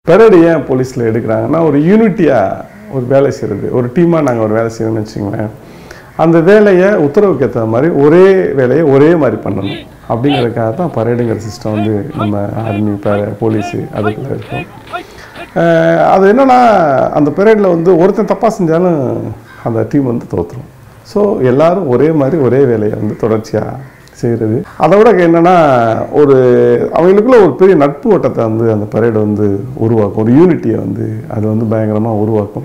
பெரடு ஏன் போலீஸில் எடுக்கிறாங்கன்னா ஒரு யூனிட்டியாக ஒரு வேலை செய்கிறது ஒரு டீமாக நாங்கள் ஒரு வேலை செய்யணும்னு வச்சுங்களேன் அந்த வேலையை உத்தரவுக்கு ஏற்ற மாதிரி ஒரே வேலையை ஒரே மாதிரி பண்ணணும் அப்படிங்கிறதுக்காக தான் பரேடுங்கிற சிஸ்டம் வந்து நம்ம ஆர்மி போலீஸு அதுக்குள்ள இருக்கும் அஹ் அது என்னன்னா அந்த பரேடில் வந்து ஒருத்தன் தப்பாக செஞ்சாலும் அந்த டீம் வந்து தோற்றுரும் ஸோ எல்லாரும் ஒரே மாதிரி ஒரே வேலையை வந்து தொடர்ச்சியாக செய்கிறது அதை விட என்னன்னா ஒரு அவங்களுக்குள்ள ஒரு பெரிய நட்பு ஓட்டத்தை வந்து அந்த பரேடு வந்து உருவாக்கும் ஒரு யூனிட்டியை வந்து அது வந்து பயங்கரமாக உருவாக்கும்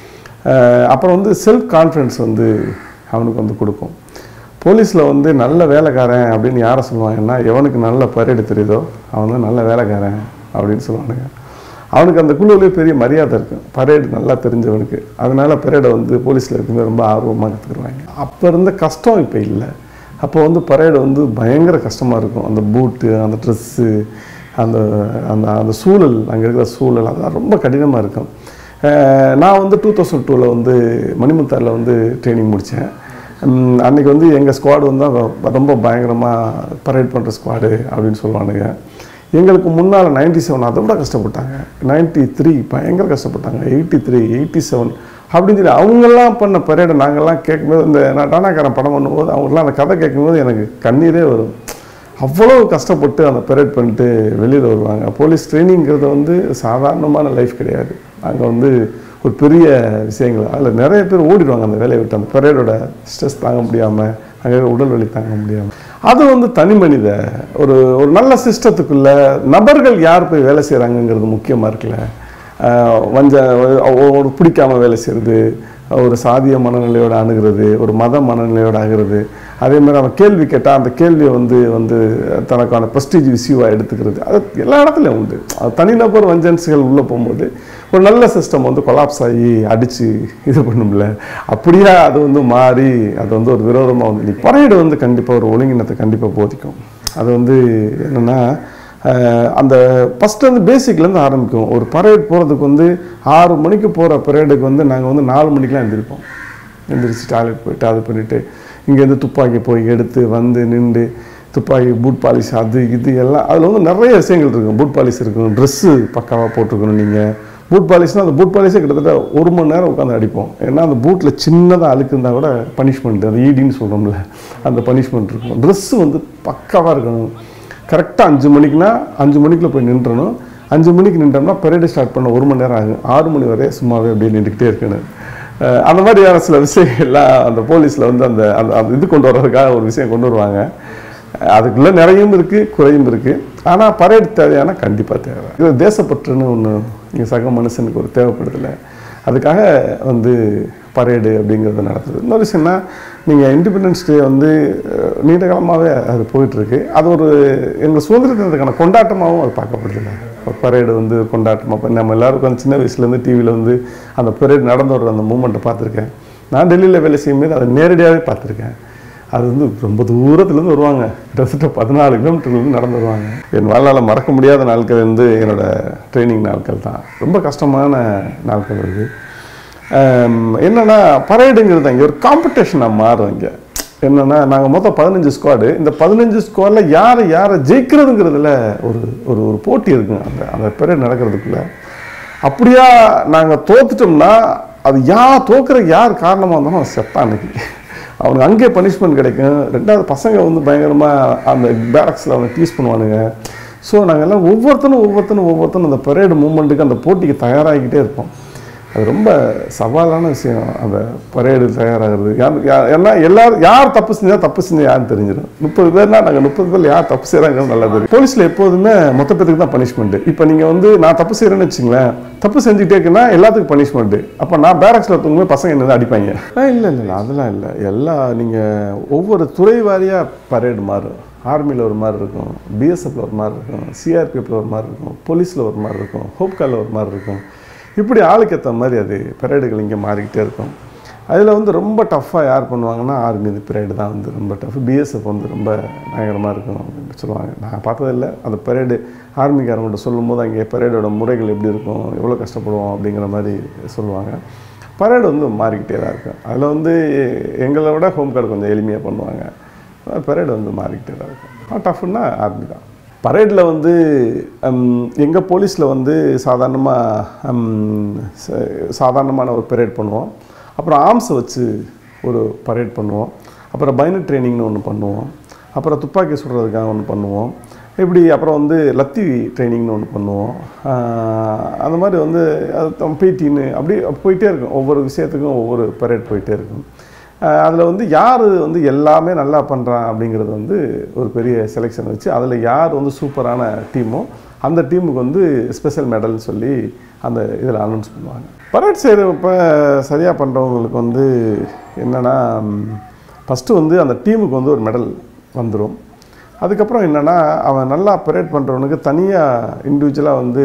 அஹ் அப்புறம் வந்து செல்ஃப் கான்ஃபிடன்ஸ் வந்து அவனுக்கு வந்து கொடுக்கும் போலீஸில் வந்து நல்ல வேலைக்காரன் அப்படின்னு யாரை சொல்லுவாங்கன்னா எவனுக்கு நல்ல பரேடு தெரியுதோ அவன் வந்து நல்ல வேலைக்காரன் அப்படின்னு சொல்லுவானுங்க அவனுக்கு அந்த குழுவிலே பெரிய மரியாதை இருக்கும் பரேடு நல்லா தெரிஞ்சவனுக்கு அதனால பரேடை வந்து போலீஸில் இருக்கும்போது ரொம்ப ஆர்வமாக கற்றுக்குருவாங்க அப்போ இருந்த கஷ்டம் இப்போ இல்லை அப்போ வந்து பரேடு வந்து பயங்கர கஷ்டமாக இருக்கும் அந்த பூட்டு அந்த ட்ரெஸ்ஸு அந்த அந்த அந்த சூழல் அங்கே இருக்கிற சூழல் அதெல்லாம் ரொம்ப கடினமாக இருக்கும் அஹ் நான் வந்து டூ தௌசண்ட் டூவில் வந்து மணிமுத்தாரில் வந்து ட்ரைனிங் முடித்தேன் அன்றைக்கி வந்து எங்கள் ஸ்குவாடு வந்து ரொம்ப- ரொம்ப பயங்கரமாக பரேட் பண்ணுற ஸ்குவாடு அப்படின்னு சொல்லுவானுங்க எங்களுக்கு முன்னால் நைன்டி செவன் அதை விட கஷ்டப்பட்டாங்க நைன்டி த்ரீ பயங்கர கஷ்டப்பட்டாங்க எயிட்டி த்ரீ எயிட்டி செவன் அப்படின்னு சொல்லி அவங்கெல்லாம் பண்ண பரேடை நாங்கள்லாம் கேட்கும்போது இந்த நான் டானாக்காரன் படம் பண்ணும்போது அவங்களாம் அந்த கதை கேட்கும்போது எனக்கு கண்ணீரே வரும் அவ்வளோ கஷ்டப்பட்டு அந்த பரேட் பண்ணிட்டு வெளியில் வருவாங்க போலீஸ் ட்ரைனிங்கிறது வந்து சாதாரணமான லைஃப் கிடையாது அங்கே வந்து ஒரு பெரிய விஷயங்கள் அதில் நிறைய பேர் ஓடிடுவாங்க அந்த வேலையை விட்டு அந்த பரேடோட ஸ்ட்ரெஸ் தாங்க முடியாமல் அங்கே உடல் வலி தாங்க முடியாமல் அது வந்து தனி மனித ஒரு ஒரு நல்ல சிஸ்டத்துக்குள்ள நபர்கள் யார் போய் வேலை செய்கிறாங்கங்கிறது முக்கியமாக இருக்குல்ல ஆஹ் வஞ்ச ஒ- ஒரு பிடிக்காம வேலை செய்கிறது ஒரு சாதிய மனநிலையோட அணுகிறது ஒரு மத மனநிலையோட ஆகிறது அதே மாதிரி அவன் கேள்வி கேட்டால் அந்த கேள்வியை வந்து வந்து தனக்கான ப்ரெஸ்டீஜ் இஷ்யூவாக எடுத்துக்கிறது அது எல்லா இடத்துலையும் உண்டு அது தனிநபர் வஞ்சன்ஸுகள் உள்ளே போகும்போது ஒரு நல்ல சிஸ்டம் வந்து கொலாப்ஸ் ஆகி அடித்து இது பண்ணும்ல அப்படியே அது வந்து மாறி அது வந்து ஒரு விரோதமாக வந்து நிற்கும் பறையீடு வந்து கண்டிப்பாக ஒரு ஒழுங்கினத்தை கண்டிப்பாக போதிக்கும் அது வந்து என்னென்னா அஹ் அந்த ஃபஸ்ட்டு வந்து பேசிக்லேருந்து ஆரம்பிக்கும் ஒரு பரேட் போகிறதுக்கு வந்து ஆறு மணிக்கு போகிற பரேடுக்கு வந்து நாங்கள் வந்து நாலு மணிக்கெலாம் எழுந்திருப்போம் எந்திரிச்சு டாய்லெட் போயிட்டு அது பண்ணிவிட்டு இங்கேருந்து துப்பாக்கி போய் எடுத்து வந்து நின்று துப்பாக்கி பூட் பாலிஷ் அது இது எல்லாம் அதில் வந்து நிறைய விஷயங்கள் இருக்கும் பூட் பாலிஷ் இருக்கணும் ட்ரெஸ்ஸு பக்காவாக போட்டிருக்கணும் நீங்கள் பூட் பாலிஷ்னால் அந்த பூட் பாலிஷே கிட்டத்தட்ட ஒரு மணி நேரம் உட்காந்து அடிப்போம் ஏன்னா அந்த பூட்டில் சின்னதாக அழுக்கு இருந்தால் கூட பனிஷ்மெண்ட் அந்த ஈடின்னு சொல்கிறோம்ல அந்த பனிஷ்மெண்ட் இருக்கும் ட்ரெஸ்ஸு வந்து பக்காவாக இருக்கணும் கரெக்டாக அஞ்சு மணிக்குனா அஞ்சு மணிக்குள்ள போய் நின்றணும் அஞ்சு மணிக்கு நின்றோம்னா பரேடு ஸ்டார்ட் பண்ண ஒரு மணி நேரம் ஆகும் ஆறு மணி வரை சும்மாவே அப்படியே நின்றுக்கிட்டே இருக்கணும் அஹ் அந்த மாதிரியான சில விஷயங்கள்லாம் அந்த போலீஸில் வந்து அந்த அந்த அந்த இது கொண்டு வர்றதுக்காக ஒரு விஷயம் கொண்டு வருவாங்க அஹ் அதுக்குள்ள நிறையும் இருக்குது குறையும் இருக்குது ஆனால் பரேடு தேவையான கண்டிப்பாக தேவை இது தேசப்பற்றுன்னு ஒன்று இங்கே சக மனுஷனுக்கு ஒரு தேவைப்படுதில்ல அதுக்காக வந்து பரேடு அப்படிங்கிறத நடத்துது இன்னொரு விஷயம்னா நீங்கள் இண்டிபெண்டன்ஸ் டே வந்து அஹ், நீண்ட காலமாகவே அது போயிட்டுருக்கு அது ஒரு எங்கள் சுதந்திர தினத்துக்கான கொண்டாட்டமாகவும் அது பார்க்கப்படுதில்ல ஒரு பரேடு வந்து கொண்டாட்டமாக இப்போ நம்ம எல்லாருக்கும் அந்த சின்ன வயசுலேருந்து டிவியில் வந்து அந்த பரேடு நடந்து வர்ற அந்த மூமெண்ட்டை பார்த்துருக்கேன் நான் டெல்லியில் வேலை செய்யும்போது அதை நேரடியாகவே பார்த்துருக்கேன் அது வந்து ரொம்ப தூரத்துலேருந்து வருவாங்க கிட்டத்தட்ட பதினாலு கிலோமீட்டர்லேருந்து நடந்து வருவாங்க என் வாழ்நாளில் மறக்க முடியாத நாட்கள் வந்து என்னோட ட்ரைனிங் நாட்கள் தான் ரொம்ப கஷ்டமான நாட்கள் அது ஆம், என்னன்னா பரேடுங்கிறது அங்கே ஒரு காம்படிஷனாக மாறும் இங்கே என்னன்னா நாங்கள் மொத்தம் பதினஞ்சு ஸ்குவாடு இந்த பதினஞ்சு ஸ்குவாடில் யார் யாரை ஜெயிக்கிறதுங்கிறதுல ஒரு ஒரு ஒரு போட்டி இருக்குங்க அந்த அந்த பரேட் நடக்கிறதுக்குள்ள அப்படியா நாங்கள் தோத்துட்டோம்னா அது யார் தோக்குறதுக்கு யார் காரணமாக இருந்தாலும் அவன் செத்தான் அன்னைக்கு அவனுக்கு அங்கே பனிஷ்மெண்ட் கிடைக்கும் ரெண்டாவது பசங்க வந்து பயங்கரமாக அந்த பேரக்ஸில் அவனை டீஸ் பண்ணுவானுங்க ஸோ நாங்கள் எல்லாம் ஒவ்வொருத்தனும் ஒவ்வொருத்தனும் ஒவ்வொருத்தனும் அந்த பரேடு மூமெண்ட்டுக்கு அந்த போட்டிக்கு தயாராகிக்கிட்டே இருப்போம் அது ரொம்ப சவாலான விஷயம் அந்த பரேடு தயாராகிறது யார் யா- ஏன்னா எல்லாரும் யார் தப்பு செஞ்சா தப்பு செஞ்சா யாருன்னு தெரிஞ்சிடும் முப்பது பேர்னா நாங்கள் முப்பது பேர் யார் தப்பு செய்கிறாங்கிறது நல்லா தெரியும் போலீஸில் எப்போதுமே மொத்த பேருக்கு தான் பனிஷ்மெண்ட் இப்போ நீங்கள் வந்து நான் தப்பு செய்கிறேன்னு வச்சுங்களேன் தப்பு செஞ்சுட்டே இருக்குன்னா எல்லாத்துக்கும் பனிஷ்மெண்ட் அப்போ நான் பேரக்ஸில் தூங்கும்போது பசங்க என்ன அடிப்பாங்க இல்லை இல்லை இல்லை அதெல்லாம் இல்லை எல்லா நீங்கள் ஒவ்வொரு துறை வாரியாக பரேடு மாறும் ஆர்மியில் ஒரு மாதிரி இருக்கும் பிஎஸ்எஃப்ல ஒரு மாதிரி இருக்கும் சிஆர்பிஎஃப்ல ஒரு மாதிரி இருக்கும் போலீஸில் ஒரு மாதிரி இருக்கும் ஹோப்காலில் ஒரு மாதிரி இருக்கும் இப்படி ஆளுக்கு ஏற்ற மாதிரி அது பரேடுகள் இங்கே மாறிக்கிட்டே இருக்கும் அதில் வந்து ரொம்ப டஃப்பாக யார் பண்ணுவாங்கன்னா ஆர்மி இது பரேடு தான் வந்து ரொம்ப டஃப் பிஎஸ்எஃப் வந்து ரொம்ப பயங்கரமாக இருக்கும் அப்படின்னு சொல்லுவாங்க நான் பார்த்ததில்ல அந்த பரேடு ஆர்மிக்காரங்கள்ட்ட சொல்லும்போது அங்கே பரேடோட முறைகள் எப்படி இருக்கும் எவ்வளோ கஷ்டப்படுவோம் அப்படிங்கிற மாதிரி சொல்லுவாங்க பரேடு வந்து மாறிக்கிட்டே தான் இருக்கும் அதில் வந்து எங்களை விட ஹோம் கார்டு கொஞ்சம் எளிமையாக பண்ணுவாங்க பரேடு வந்து மாறிக்கிட்டே தான் இருக்கும் டஃப்னா ஆர்மி தான் பரேடில் வந்து எங்கள் போலீஸில் வந்து சாதாரணமாக சாதாரணமான ஒரு பரேட் பண்ணுவோம் அப்புறம் ஆர்ம்ஸை வச்சு ஒரு பரேட் பண்ணுவோம் அப்புறம் பைனட் ட்ரைனிங்னு ஒன்று பண்ணுவோம் அப்புறம் துப்பாக்கி சுடுறதுக்காக ஒன்று பண்ணுவோம் இப்படி அப்புறம் வந்து லத்தி ட்ரைனிங்னு ஒன்று பண்ணுவோம் ஆஹ் அந்த மாதிரி வந்து அது பிடின்னு அப்படி போயிட்டே இருக்கும் ஒவ்வொரு விஷயத்துக்கும் ஒவ்வொரு பரேட் போயிட்டே இருக்கும் அதில் வந்து யார் வந்து எல்லாமே நல்லா பண்ணுறான் அப்படிங்கிறது வந்து ஒரு பெரிய செலெக்ஷன் வச்சு அதில் யார் வந்து சூப்பரான டீமோ அந்த டீமுக்கு வந்து ஸ்பெஷல் மெடல்னு சொல்லி அந்த இதில் அனௌன்ஸ் பண்ணுவாங்க பரேட் செய்கிறப்ப சரியாக பண்ணுறவங்களுக்கு வந்து என்னென்னா ஃபஸ்ட்டு வந்து அந்த டீமுக்கு வந்து ஒரு மெடல் வந்துடும் அதுக்கப்புறம் என்னென்னா அவன் நல்லா பரேட் பண்ணுறவனுக்கு தனியாக இண்டிவிஜுவலாக வந்து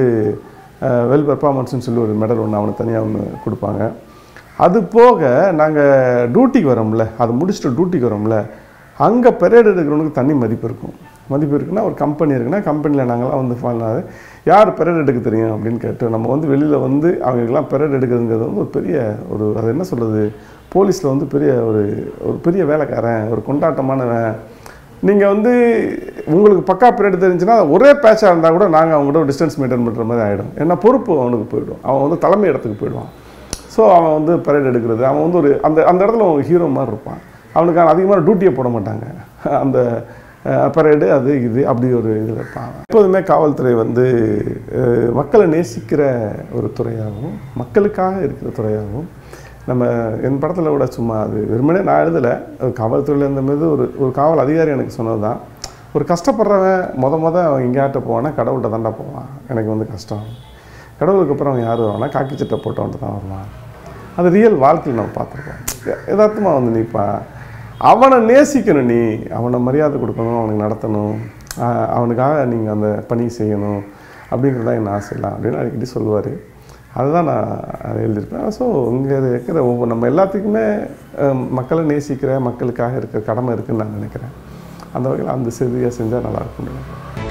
வெல் பெர்ஃபார்மன்ஸ்னு சொல்லி ஒரு மெடல் ஒன்று அவனுக்கு தனியாக ஒன்று கொடுப்பாங்க அது போக நாங்கள் டியூட்டிக்கு வரோம்ல அது முடிச்சுட்டு டியூட்டிக்கு வரோம்ல அங்கே பெரேட் எடுக்கிறவனுக்கு தனி மதிப்பு இருக்கும் மதிப்பு இருக்குன்னா ஒரு கம்பெனி இருக்குன்னா கம்பெனியில் நாங்களாம் வந்து பண்ணாது யார் பெரேட் எடுக்க தெரியும் அப்படின்னு கேட்டு நம்ம வந்து வெளியில் வந்து அவங்களுக்கெல்லாம் பெரேட் எடுக்கிறதுங்கிறது வந்து ஒரு பெரிய ஒரு அது என்ன சொல்கிறது போலீஸில் வந்து பெரிய ஒரு ஒரு பெரிய வேலைக்காரன் ஒரு கொண்டாட்டமானவன் நீங்கள் வந்து உங்களுக்கு பக்கா பீரியட் தெரிஞ்சுன்னா ஒரே பேட்சாக இருந்தால் கூட நாங்கள் அவங்ககிட்ட ஒரு டிஸ்டன்ஸ் மெயின்டைன் பண்ணுற மாதிரி ஆகிடும் ஏன்னா பொறுப்பு அவனுக்கு போயிடும் அவன் வந்து தலைமை இடத்துக்கு போயிடுவான் ஸோ அவன் வந்து பரேட் எடுக்கிறது அவன் வந்து ஒரு அந்த அந்த இடத்துல ஒரு ஹீரோ மாதிரி இருப்பான் அவனுக்கு அதிகமான டியூட்டியை போட மாட்டாங்க அந்த பரேடு அது இது அப்படி ஒரு இதில் இருப்பான் எப்போதுமே காவல்துறை வந்து அஹ், மக்களை நேசிக்கிற ஒரு துறையாகவும் மக்களுக்காக இருக்கிற துறையாகவும் நம்ம என் படத்தில் கூட சும்மா அது வெறுமனே நான் எழுதலை காவல்துறையில் இருந்த மீது ஒரு ஒரு காவல் அதிகாரி எனக்கு சொன்னது தான் ஒரு கஷ்டப்படுறவன் முத முத அவன் எங்கேயாட்ட போவானா கடவுள்கிட்ட தாண்டா போவான் எனக்கு வந்து கஷ்டம் கடவுளுக்கு அப்புறம் அவன் யார் வருவானா காக்கி சட்டை போட்டவன்ட்டு தான் வருவான் அது ரியல் வாழ்க்கையில் நம்ம பார்த்துருக்கோம் யதார்த்தமாக வந்து நீப்பா அவனை நேசிக்கணும் நீ அவனை மரியாதை கொடுக்கணும் அவனுக்கு நடத்தணும் ஆஹ் அவனுக்காக நீங்கள் அந்த பணி செய்யணும் அப்படிங்கிறது தான் என் ஆசைலாம் அப்படின்னு அடிக்கடி சொல்லுவார் அதுதான் நான் அதை எழுதியிருப்பேன் ஸோ இங்கே இருக்கிற ஒவ்வொரு நம்ம எல்லாத்துக்குமே அஹ், மக்களை நேசிக்கிற மக்களுக்காக இருக்கிற கடமை இருக்குன்னு நான் நினைக்கிறேன் அந்த வகையில் அந்த செய்தியை செஞ்சால் நல்லா இருக்கும்னு நினைக்கிறேன்